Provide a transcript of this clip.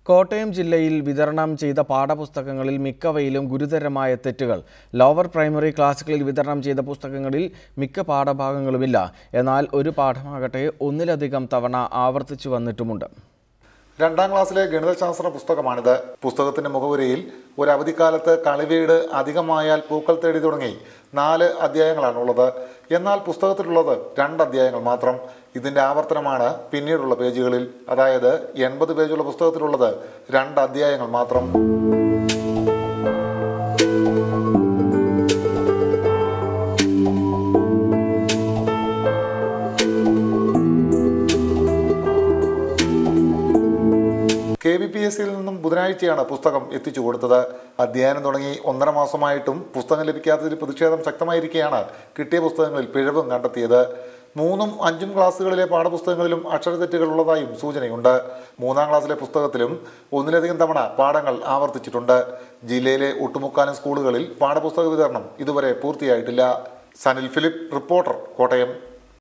കോട്ടയം ജില്ലയിൽ വിതരണം ചെയ്ത പാഠപുസ്തകങ്ങളിൽ മിക്കവയിലും ഗുരുതരമായ തെറ്റുകൾ ലോവർ പ്രൈമറി ക്ലാസ്സുകളിൽ വിതരണം ചെയ്ത പുസ്തകങ്ങളിൽ മിക്ക പാഠഭാഗങ്ങളുമില്ല എന്നാൽ ഒരു പാഠമാകട്ടെ ഒന്നിലധികം തവണ ആവർത്തിച്ചു വന്നിട്ടുമുണ്ട് രണ്ടാം ക്ലാസ്സിലെ ഗണിതശാസ്ത്ര പുസ്തകമാണിത് പുസ്തകത്തിന്റെ മുഖവുരയിൽ ഒരു അവധിക്കാലത്ത് കളിവീട് അധികമായാൽ പൂക്കൾ തേടി തുടങ്ങി നാല് അധ്യായങ്ങളാണുള്ളത് എന്നാൽ പുസ്തകത്തിലുള്ളത് രണ്ട് അധ്യായങ്ങൾ മാത്രം ഇതിന്റെ ആവർത്തനമാണ് പിന്നീടുള്ള പേജുകളിൽ അതായത് എൺപത് പേജുള്ള പുസ്തകത്തിലുള്ളത് രണ്ട് അധ്യായങ്ങൾ മാത്രം കെ വി പി എസ് സിയിൽ നിന്നും ബുധനാഴ്ചയാണ് പുസ്തകം എത്തിച്ചു കൊടുത്തത് അധ്യയനം തുടങ്ങി ഒന്നര മാസമായിട്ടും പുസ്തകം ലഭിക്കാത്തതിൽ പ്രതിഷേധം ശക്തമായിരിക്കെയാണ് കിട്ടിയ പുസ്തകങ്ങളിൽ പിഴവും കണ്ടെത്തിയത് മൂന്നും അഞ്ചും ക്ലാസ്സുകളിലെ പാഠപുസ്തകങ്ങളിലും അക്ഷരതെറ്റുകൾ ഉള്ളതായും സൂചനയുണ്ട് മൂന്നാം ക്ലാസ്സിലെ പുസ്തകത്തിലും ഒന്നിലധികം തവണ പാഠങ്ങൾ ആവർത്തിച്ചിട്ടുണ്ട് ജില്ലയിലെ ഒട്ടുമുക്കാലും സ്കൂളുകളിൽ പാഠപുസ്തക വിതരണം ഇതുവരെ പൂർത്തിയായിട്ടില്ല സനിൽ ഫിലിപ്പ് റിപ്പോർട്ടർ കോട്ടയം